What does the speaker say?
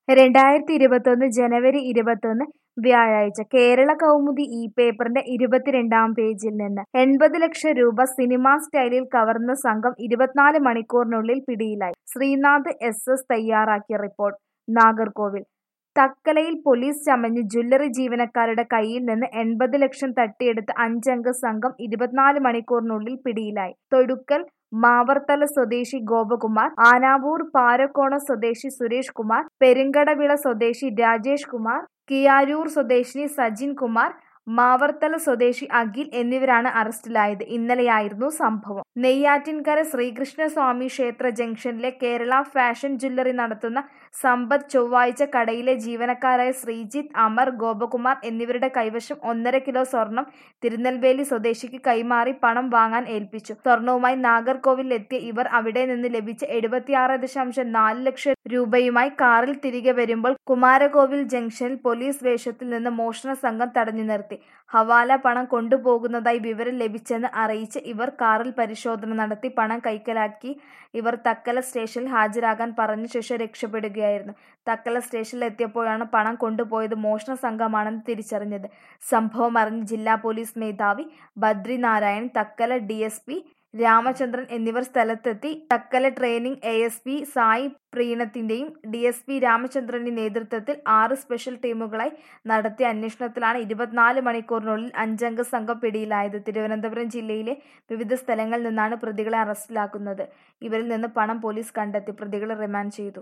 രണ്ടായിരത്തി ഇരുപത്തൊന്ന് ജനുവരി ഇരുപത്തൊന്ന് വ്യാഴാഴ്ച കേരള കൗമുദി ഈ പേപ്പറിന്റെ ഇരുപത്തിരണ്ടാം പേജിൽ നിന്ന് എൺപത് ലക്ഷം രൂപ സിനിമാ സ്റ്റൈലിൽ കവർന്ന സംഘം ഇരുപത്തിനാല് മണിക്കൂറിനുള്ളിൽ പിടിയിലായി ശ്രീനാഥ് എസ് എസ് തയ്യാറാക്കിയ റിപ്പോർട്ട് നാഗർകോവിൽ തക്കലയിൽ പോലീസ് ചമഞ്ഞ് ജ്വല്ലറി ജീവനക്കാരുടെ കയ്യിൽ നിന്ന് എൺപത് ലക്ഷം തട്ടിയെടുത്ത അഞ്ചംഗ സംഘം ഇരുപത്തിനാല് മണിക്കൂറിനുള്ളിൽ പിടിയിലായി തൊടുക്കൽ മാവർത്തല സ്വദേശി ഗോപകുമാർ ആനാവൂർ പാരക്കോണം സ്വദേശി സുരേഷ് കുമാർ പെരുങ്കടവിള സ്വദേശി രാജേഷ് കുമാർ കിയാരൂർ സ്വദേശിനി സജിൻ കുമാർ മാവർത്തല സ്വദേശി അഖിൽ എന്നിവരാണ് അറസ്റ്റിലായത് ഇന്നലെയായിരുന്നു സംഭവം നെയ്യാറ്റിൻകര ശ്രീകൃഷ്ണസ്വാമി ക്ഷേത്ര ജംഗ്ഷനിലെ കേരള ഫാഷൻ ജ്വല്ലറി നടത്തുന്ന സമ്പത്ത് ചൊവ്വാഴ്ച കടയിലെ ജീവനക്കാരായ ശ്രീജിത്ത് അമർ ഗോപകുമാർ എന്നിവരുടെ കൈവശം ഒന്നര കിലോ സ്വർണം തിരുനെൽവേലി സ്വദേശിക്ക് കൈമാറി പണം വാങ്ങാൻ ഏൽപ്പിച്ചു സ്വർണവുമായി നാഗർകോവിൽ എത്തിയ ഇവർ അവിടെ നിന്ന് ലഭിച്ച എഴുപത്തിയാറ് ദശാംശം നാല് ലക്ഷം രൂപയുമായി കാറിൽ തിരികെ വരുമ്പോൾ കുമാരകോവിൽ ജംഗ്ഷനിൽ പോലീസ് വേഷത്തിൽ നിന്ന് മോഷണ സംഘം തടഞ്ഞു നിർത്തി ഹവാല പണം കൊണ്ടുപോകുന്നതായി വിവരം ലഭിച്ചെന്ന് അറിയിച്ച് ഇവർ കാറിൽ പരിശോധന നടത്തി പണം കൈക്കലാക്കി ഇവർ തക്കല സ്റ്റേഷനിൽ ഹാജരാകാൻ പറഞ്ഞ ശേഷം രക്ഷപ്പെടുകയായിരുന്നു തക്കല സ്റ്റേഷനിൽ എത്തിയപ്പോഴാണ് പണം കൊണ്ടുപോയത് മോഷണ സംഘമാണെന്ന് തിരിച്ചറിഞ്ഞത് സംഭവം അറിഞ്ഞ് ജില്ലാ പോലീസ് മേധാവി ബദ്രിനാരായൺ തക്കല ഡി രാമചന്ദ്രൻ എന്നിവർ സ്ഥലത്തെത്തി Thuckalay training A S P Sai പ്രീണത്തിന്റെയും ഡി എസ് പി രാമചന്ദ്രന്റെ നേതൃത്വത്തിൽ ആറ് സ്പെഷ്യൽ ടീമുകളായി നടത്തിയ അന്വേഷണത്തിലാണ് ഇരുപത്തിനാല് മണിക്കൂറിനുള്ളിൽ അഞ്ചംഗ സംഘം പിടിയിലായത് തിരുവനന്തപുരം ജില്ലയിലെ വിവിധ സ്ഥലങ്ങളിൽ നിന്നാണ് പ്രതികളെ അറസ്റ്റിലാക്കുന്നത് ഇവരിൽ നിന്ന് പണം പോലീസ് കണ്ടെത്തി പ്രതികളെ റിമാൻഡ് ചെയ്തു